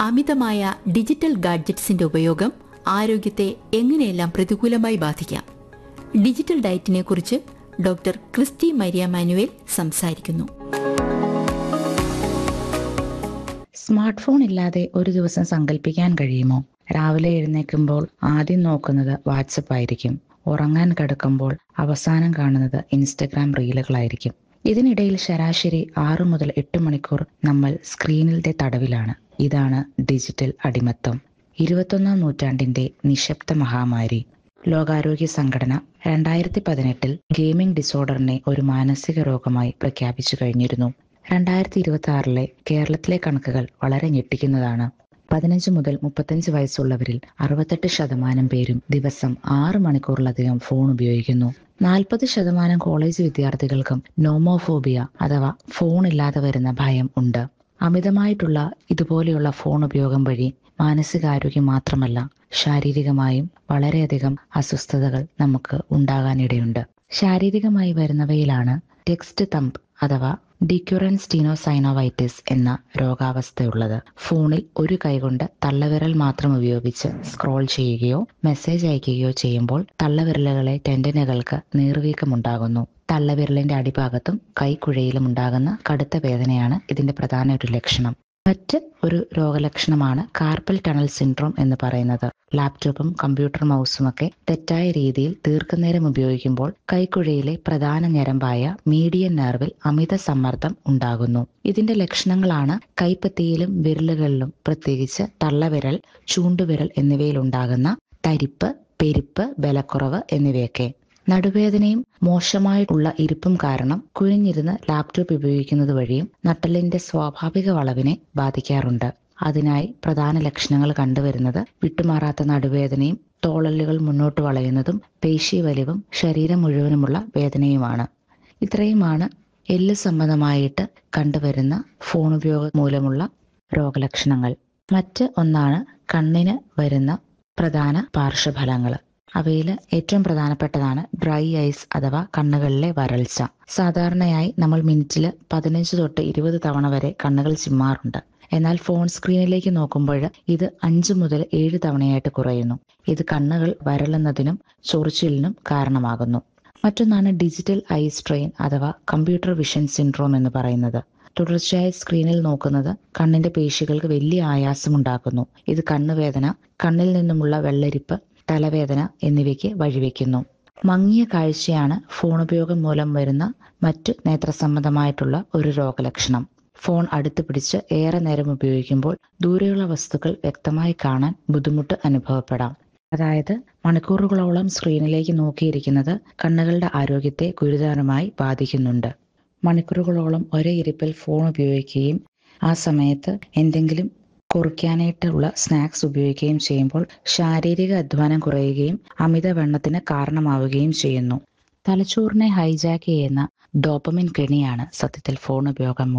അമിതമായ ഡിജിറ്റൽ ഗാഡ്ജറ്റ്സിന്റെ ഉപയോഗം ആരോഗ്യത്തെ എങ്ങനെയെല്ലാം പ്രതികൂലമായി ബാധിക്കാം ഡിജിറ്റൽ ഡയറ്റിനെ കുറിച്ച് ഡോക്ടർ ക്രിസ്റ്റി മരിയ മാനുവേൽ സംസാരിക്കുന്നു സ്മാർട്ട് ഫോൺ ഇല്ലാതെ ഒരു ദിവസം സങ്കല്പിക്കാൻ കഴിയുമോ രാവിലെ എഴുന്നേൽക്കുമ്പോൾ ആദ്യം നോക്കുന്നത് വാട്സപ്പ് ആയിരിക്കും ഉറങ്ങാൻ കിടക്കുമ്പോൾ അവസാനം കാണുന്നത് ഇൻസ്റ്റഗ്രാം റീലുകളായിരിക്കും ഇതിനിടയിൽ ശരാശരി ആറു മുതൽ എട്ട് മണിക്കൂർ നമ്മൾ സ്ക്രീനിന്റെ തടവിലാണ് ഇതാണ് ഡിജിറ്റൽ അടിമത്തം ഇരുപത്തൊന്നാം നൂറ്റാണ്ടിന്റെ നിശബ്ദ മഹാമാരി ലോകാരോഗ്യ സംഘടന രണ്ടായിരത്തി പതിനെട്ടിൽ ഗെയിമിംഗ് ഡിസോർഡറിനെ ഒരു മാനസിക രോഗമായി പ്രഖ്യാപിച്ചു കഴിഞ്ഞിരുന്നു രണ്ടായിരത്തി ഇരുപത്തി ആറിലെ കേരളത്തിലെ കണക്കുകൾ വളരെ ഞെട്ടിക്കുന്നതാണ് പതിനഞ്ച് മുതൽ മുപ്പത്തഞ്ച് വയസ്സുള്ളവരിൽ അറുപത്തെട്ട് ശതമാനം പേരും ദിവസം ആറ് മണിക്കൂറിലധികം ഫോൺ ഉപയോഗിക്കുന്നു നാൽപ്പത് ശതമാനം കോളേജ് വിദ്യാർത്ഥികൾക്കും നോമോഫോബിയ അഥവാ ഫോൺ ഇല്ലാതെ വരുന്ന ഭയം ഉണ്ട് അമിതമായിട്ടുള്ള ഇതുപോലെയുള്ള ഫോൺ ഉപയോഗം വഴി മാനസികാരോഗ്യം മാത്രമല്ല ശാരീരികമായും വളരെയധികം അസ്വസ്ഥതകൾ നമുക്ക് ഉണ്ടാകാനിടയുണ്ട് ശാരീരികമായി വരുന്നവയിലാണ് ടെക്സ്റ്റ് തമ്പ് അഥവാ ഡിക്യുറൻസ് സ്റ്റീനോസൈനോവൈറ്റിസ് എന്ന രോഗാവസ്ഥയുള്ളത് ഫോണിൽ ഒരു കൈകൊണ്ട് തള്ളവിരൽ മാത്രം ഉപയോഗിച്ച് സ്ക്രോൾ ചെയ്യുകയോ മെസ്സേജ് അയക്കുകയോ ചെയ്യുമ്പോൾ തള്ളവിരലുകളെ ടെൻഡനുകൾക്ക് നീർവീക്കമുണ്ടാകുന്നു തള്ളവിരലിന്റെ അടിഭാഗത്തും കൈക്കുഴയിലും ഉണ്ടാകുന്ന കടുത്ത വേദനയാണ് ഇതിന്റെ പ്രധാന ഒരു ലക്ഷണം മറ്റ് ഒരു രോഗലക്ഷണമാണ് കാർപ്പൽ ടണൽ സിൻഡ്രോം എന്ന് പറയുന്നത് ലാപ്ടോപ്പും കമ്പ്യൂട്ടർ മൗസും ഒക്കെ തെറ്റായ രീതിയിൽ ദീർഘനേരം ഉപയോഗിക്കുമ്പോൾ കൈക്കുഴയിലെ പ്രധാന ഞരമ്പായ മീഡിയൻ നെർവിൽ അമിത സമ്മർദ്ദം ഉണ്ടാകുന്നു ഇതിന്റെ ലക്ഷണങ്ങളാണ് കൈപ്പത്തിയിലും വിരലുകളിലും പ്രത്യേകിച്ച് തള്ളവിരൽ ചൂണ്ടുവിരൽ എന്നിവയിൽ ഉണ്ടാകുന്ന തരിപ്പ് പെരുപ്പ് ബലക്കുറവ് എന്നിവയൊക്കെ നടുവേദനയും മോശമായിട്ടുള്ള ഇരിപ്പും കാരണം കുനിഞ്ഞിരുന്ന് ലാപ്ടോപ്പ് ഉപയോഗിക്കുന്നത് വഴിയും നട്ടലിന്റെ സ്വാഭാവിക വളവിനെ ബാധിക്കാറുണ്ട് അതിനായി പ്രധാന ലക്ഷണങ്ങൾ കണ്ടുവരുന്നത് വിട്ടുമാറാത്ത നടുവേദനയും തോളലുകൾ മുന്നോട്ട് വളയുന്നതും പേശി വലിവും ശരീരം മുഴുവനുമുള്ള വേദനയുമാണ് ഇത്രയുമാണ് എല്ല് സംബന്ധമായിട്ട് കണ്ടുവരുന്ന ഫോൺ ഉപയോഗം മൂലമുള്ള രോഗലക്ഷണങ്ങൾ മറ്റ് ഒന്നാണ് കണ്ണിന് വരുന്ന പ്രധാന പാർശ്വഫലങ്ങൾ അവയിൽ ഏറ്റവും പ്രധാനപ്പെട്ടതാണ് ഡ്രൈ ഐസ് അഥവാ കണ്ണുകളിലെ വരൾച്ച സാധാരണയായി നമ്മൾ മിനിറ്റിൽ പതിനഞ്ച് തൊട്ട് ഇരുപത് തവണ വരെ കണ്ണുകൾ ചിമ്മാറുണ്ട് എന്നാൽ ഫോൺ സ്ക്രീനിലേക്ക് നോക്കുമ്പോൾ ഇത് അഞ്ച് മുതൽ ഏഴ് തവണയായിട്ട് കുറയുന്നു ഇത് കണ്ണുകൾ വരളുന്നതിനും ചൊറിച്ചിലിനും കാരണമാകുന്നു മറ്റൊന്നാണ് ഡിജിറ്റൽ ഐ സ്ട്രെയിൻ അഥവാ കമ്പ്യൂട്ടർ വിഷൻ സിൻഡ്രോം എന്ന് പറയുന്നത് തുടർച്ചയായി സ്ക്രീനിൽ നോക്കുന്നത് കണ്ണിന്റെ പേശികൾക്ക് വലിയ ആയാസം ഉണ്ടാക്കുന്നു ഇത് കണ്ണുവേദന കണ്ണിൽ നിന്നുമുള്ള വെള്ളരിപ്പ് തലവേദന എന്നിവയ്ക്ക് വഴിവെക്കുന്നു മങ്ങിയ കാഴ്ചയാണ് ഫോൺ ഉപയോഗം മൂലം വരുന്ന മറ്റ് നേത്രസംബന്ധമായിട്ടുള്ള ഒരു രോഗലക്ഷണം ഫോൺ അടുത്ത് പിടിച്ച് ഏറെ നേരം ഉപയോഗിക്കുമ്പോൾ ദൂരെയുള്ള വസ്തുക്കൾ വ്യക്തമായി കാണാൻ ബുദ്ധിമുട്ട് അനുഭവപ്പെടാം അതായത് മണിക്കൂറുകളോളം സ്ക്രീനിലേക്ക് നോക്കിയിരിക്കുന്നത് കണ്ണുകളുടെ ആരോഗ്യത്തെ ഗുരുതരമായി ബാധിക്കുന്നുണ്ട് മണിക്കൂറുകളോളം ഒരേ ഇരിപ്പിൽ ഫോൺ ഉപയോഗിക്കുകയും ആ സമയത്ത് എന്തെങ്കിലും കുറിക്കാനായിട്ടുള്ള സ്നാക്സ് ഉപയോഗിക്കുകയും ചെയ്യുമ്പോൾ ശാരീരിക അധ്വാനം കുറയുകയും അമിതവണ്ണത്തിന് കാരണമാവുകയും ചെയ്യുന്നു തലച്ചോറിനെ ഹൈജാക്ക് ചെയ്യുന്ന ഡോപ്പമിൻ കെണിയാണ് സത്യത്തിൽ ഫോൺ ഉപയോഗം